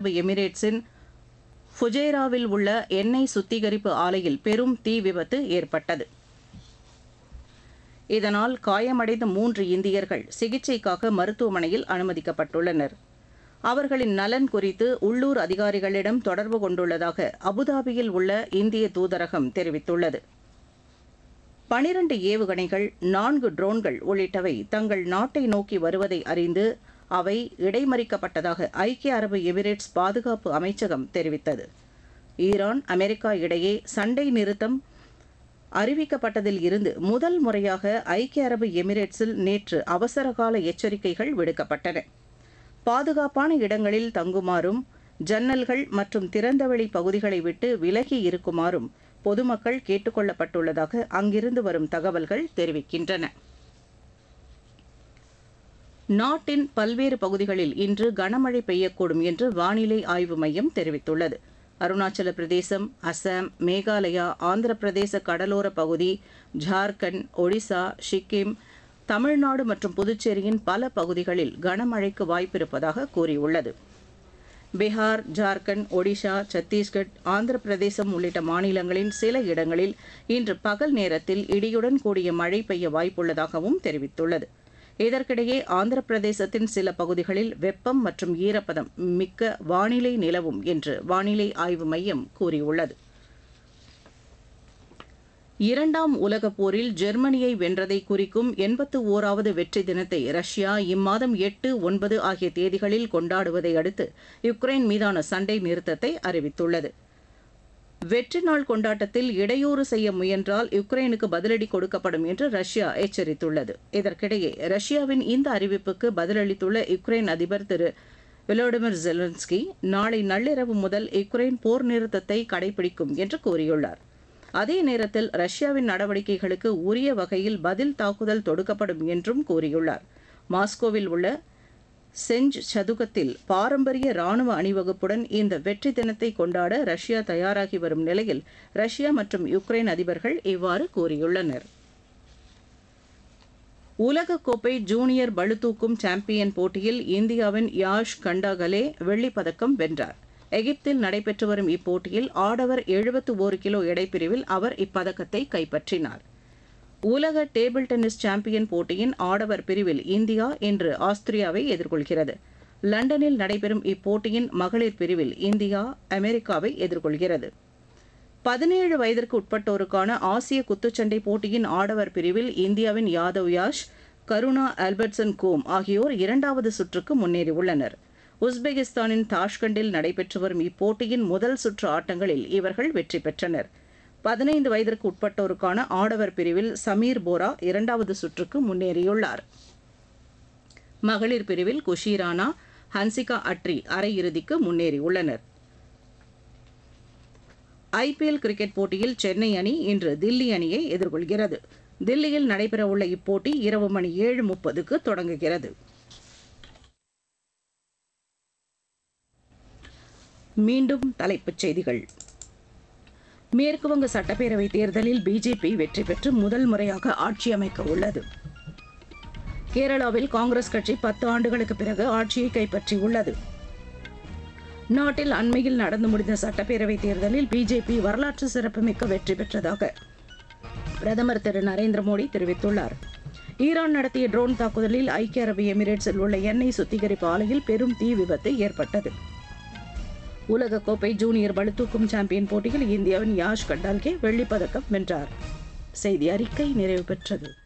எமிரேட்ஸின் ஃபுஜேராவில் உள்ள எண்ணெய் சுத்திகரிப்பு ஆலையில் பெரும் தீ விபத்து ஏற்பட்டது இதனால் காயமடைந்த மூன்று இந்தியர்கள் சிகிச்சைக்காக மருத்துவமனையில் அனுமதிக்கப்பட்டுள்ளனர் அவர்களின் நலன் குறித்து உள்ளூர் அதிகாரிகளிடம் தொடர்பு கொண்டுள்ளதாக அபுதாபியில் உள்ள இந்திய தூதரகம் தெரிவித்துள்ளது பனிரண்டு ஏவுகணைகள் நான்கு ட்ரோன்கள் உள்ளிட்டவை தங்கள் நாட்டை நோக்கி வருவதை அறிந்து அவை இடைமறிக்கப்பட்டதாக ஐக்கிய அரபு எமிரேட்ஸ் பாதுகாப்பு அமைச்சகம் தெரிவித்தது ஈரான் அமெரிக்கா இடையே சண்டை நிறுத்தம் அறிவிக்கப்பட்டதில் இருந்து முதல் முறையாக ஐக்கிய அரபு எமிரேட்ஸில் நேற்று அவசரகால எச்சரிக்கைகள் விடுக்கப்பட்டன பாதுகாப்பான இடங்களில் தங்குமாறும் ஜன்னல்கள் மற்றும் திறந்தவெளி பகுதிகளை விட்டு விலகி இருக்குமாறும் பொதுமக்கள் கேட்டுக்கொள்ளப்பட்டுள்ளதாக அங்கிருந்து வரும் தகவல்கள் தெரிவிக்கின்றன நாட்டின் பல்வேறு பகுதிகளில் இன்று கனமழை பெய்யக்கூடும் என்று வானிலை ஆய்வு மையம் தெரிவித்துள்ளது அருணாச்சல பிரதேசம் அசாம் மேகாலயா ஆந்திர பிரதேச கடலோர பகுதி ஜார்க்கண்ட் ஒடிசா சிக்கிம் தமிழ்நாடு மற்றும் புதுச்சேரியின் பல பகுதிகளில் கனமழைக்கு வாய்ப்பிருப்பதாக கூறியுள்ளது பீகார் ஜார்க்கண்ட் ஒடிஷா சத்தீஸ்கட் ஆந்திர பிரதேசம் உள்ளிட்ட மாநிலங்களின் சில இடங்களில் இன்று பகல் நேரத்தில் இடியுடன் கூடிய மழை பெய்ய வாய்ப்புள்ளதாகவும் தெரிவித்துள்ளது இதற்கிடையே ஆந்திர பிரதேசத்தின் சில பகுதிகளில் வெப்பம் மற்றும் ஈரப்பதம் மிக்க வானிலை நிலவும் என்று வானிலை ஆய்வு மையம் கூறியுள்ளது இரண்டாம் உலகப் போரில் ஜெர்மனியை வென்றதை குறிக்கும் எண்பத்து ஓராவது வெற்றி தினத்தை ரஷ்யா இம்மாதம் எட்டு ஒன்பது ஆகிய தேதிகளில் கொண்டாடுவதை அடுத்து யுக்ரைன் மீதான சண்டை நிறுத்தத்தை அறிவித்துள்ளது வெற்றி நாள் கொண்டாட்டத்தில் இடையூறு செய்ய முயன்றால் யுக்ரைனுக்கு பதிலடி கொடுக்கப்படும் என்று ரஷ்யா எச்சரித்துள்ளது இதற்கிடையே ரஷ்யாவின் இந்த அறிவிப்புக்கு பதிலளித்துள்ள யுக்ரைன் அதிபர் திரு விலோடிமிர் ஜெலன்ஸ்கி நாளை நள்ளிரவு முதல் யுக்ரைன் போர் நிறுத்தத்தை கடைபிடிக்கும் என்று கூறியுள்ளார் அதே நேரத்தில் ரஷ்யாவின் நடவடிக்கைகளுக்கு உரிய வகையில் பதில் தாக்குதல் தொடுக்கப்படும் என்றும் கூறியுள்ளார் மாஸ்கோவில் உள்ள செஞ்ச் சதுக்கத்தில் பாரம்பரிய ராணுவ அணிவகுப்புடன் இந்த வெற்றி தினத்தை கொண்டாட ரஷ்யா தயாராகி வரும் நிலையில் ரஷ்யா மற்றும் யுக்ரைன் அதிபர்கள் இவ்வாறு கூறியுள்ளனர் உலகக்கோப்பை ஜூனியர் பளுதூக்கும் சாம்பியன் போட்டியில் இந்தியாவின் யாஷ் கண்டாகலே வெள்ளிப் பதக்கம் வென்றார் எகிப்தில் நடைபெற்று வரும் இப்போட்டியில் ஆடவர் எழுபத்து ஒரு கிலோ எடைப்பிரிவில் அவர் இப்பதக்கத்தை கைப்பற்றினார் உலக டேபிள் டென்னிஸ் சாம்பியன் போட்டியின் ஆடவர் பிரிவில் இந்தியா இன்று ஆஸ்திரியாவை எதிர்கொள்கிறது லண்டனில் நடைபெறும் இப்போட்டியின் மகளிர் பிரிவில் இந்தியா அமெரிக்காவை எதிர்கொள்கிறது பதினேழு வயதிற்கு உட்பட்டோருக்கான ஆசிய குத்துச்சண்டை போட்டியின் ஆடவர் பிரிவில் இந்தியாவின் யாதவ் யாஷ் கருணா ஆல்பர்ட்சன் கோம் ஆகியோர் இரண்டாவது சுற்றுக்கு முன்னேறியுள்ளனர் உஸ்பெகிஸ்தானின் தாஷ்கண்டில் நடைபெற்று வரும் இப்போட்டியின் முதல் சுற்று ஆட்டங்களில் இவர்கள் வெற்றி பெற்றனர் பதினைந்து வயதிற்கு உட்பட்டோருக்கான ஆடவர் பிரிவில் சமீர் போரா இரண்டாவது சுற்றுக்கு முன்னேறியுள்ளார் மகளிர் பிரிவில் குஷிரானா ஹன்சிகா அட்ரி அரையிறுதிக்கு முன்னேறியுள்ளனர் ஐபிஎல் கிரிக்கெட் போட்டியில் சென்னை அணி இன்று தில்லி அணியை எதிர்கொள்கிறது தில்லியில் நடைபெறவுள்ள இப்போட்டி இரவு மணி ஏழு முப்பதுக்கு தொடங்குகிறது மீண்டும் தலைப்புச் செய்திகள் மேற்குவங்க சட்டப்பேரவை தேர்தலில் பிஜேபி வெற்றி பெற்று முதல் முறையாக ஆட்சி அமைக்க உள்ளது கேரளாவில் காங்கிரஸ் கட்சி பத்து ஆண்டுகளுக்கு பிறகு ஆட்சியை கைப்பற்றியுள்ளது நாட்டில் அண்மையில் நடந்து முடிந்த சட்டப்பேரவை தேர்தலில் பிஜேபி வரலாற்று சிறப்புமிக்க வெற்றி பெற்றதாக பிரதமர் திரு நரேந்திர மோடி தெரிவித்துள்ளார் ஈரான் நடத்திய ட்ரோன் தாக்குதலில் ஐக்கிய அரபு எமிரேட்ஸில் உள்ள எண்ணெய் சுத்திகரிப்பு ஆலையில் பெரும் தீ விபத்து ஏற்பட்டது உலகக்கோப்பை ஜூனியர் பளுதூக்கும் சாம்பியன் போட்டியில் இந்தியாவின் யாஷ் கண்டால்கே வெள்ளிப் பதக்கம் வென்றார் செய்தி அறிக்கை நிறைவு பெற்றது